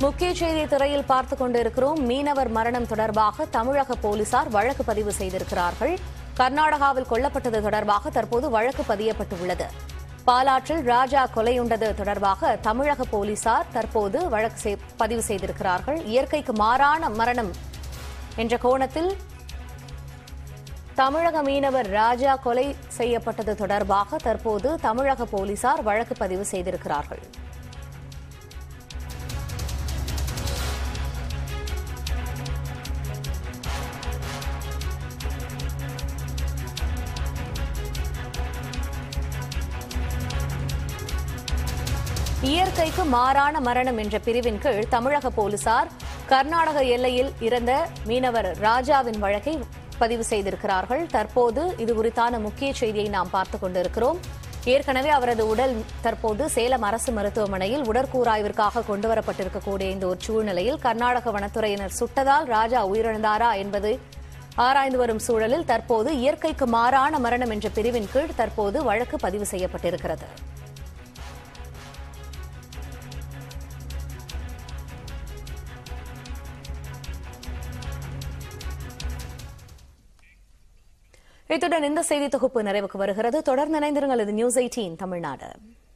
முக்கிய செய்தி திரையில் பார்த்துக் கொண்டிருக்கிறோம் மீனவர் மரணம் தொடர்பாக தமிழக போலீசார் வழக்கு பதிவு செய்திருக்கிறார்கள் கர்நாடகாவில் கொல்லப்பட்டது தொடர்பாக தற்போது வழக்கு பதியப்பட்டுள்ளது பாலாற்றில் ராஜா கொலையுண்டது தொடர்பாக தமிழக போலீசார் தற்போது வழக்கு செய்- பதிவு செய்திருக்கிறார்கள் இயற்கைக்கு மாறான மரணம் என்ற கோணத்தில் தமிழக மீனவர் ராஜா கொலை செய்யப்பட்டது தொடர்பாக தற்போது தமிழக போலீசார் வழக்கு பதிவு செய்திருக்கிறார்கள் இயற்கைக்கு மாறான மரணம் என்ற பிரிவின் கீழ் தமிழக போலீசார் கர்நாடக எல்லையில் இறந்த மீனவர் ராஜாவின் வழக்கை பதிவு செய்திருக்கிறார்கள் தற்போது இது குறித்தான முக்கிய செய்தியை நாம் பார்த்துக் கொண்டிருக்கிறோம் ஏற்கனவே அவரது உடல் தற்போது சேலம் அரசு மருத்துவமனையில் உடற்கூராய்விற்காக கொண்டுவரப்பட்டிருக்கக்கூடிய இந்த ஒரு சூழ்நிலையில் கர்நாடக வனத்துறையினர் சுட்டதால் ராஜா உயிரிழந்தாரா என்பது ஆராய்ந்து வரும் சூழலில் தற்போது இயற்கைக்கு மாறான மரணம் என்ற பிரிவின் கீழ் தற்போது வழக்கு பதிவு செய்யப்பட்டிருக்கிறது இத்துடன் இந்த செய்தி தொகுப்பு நிறைவுக்கு வருகிறது தொடர்ந்து இணைந்திருங்கள் இது நியூஸ் எயிட்டீன் தமிழ்நாடு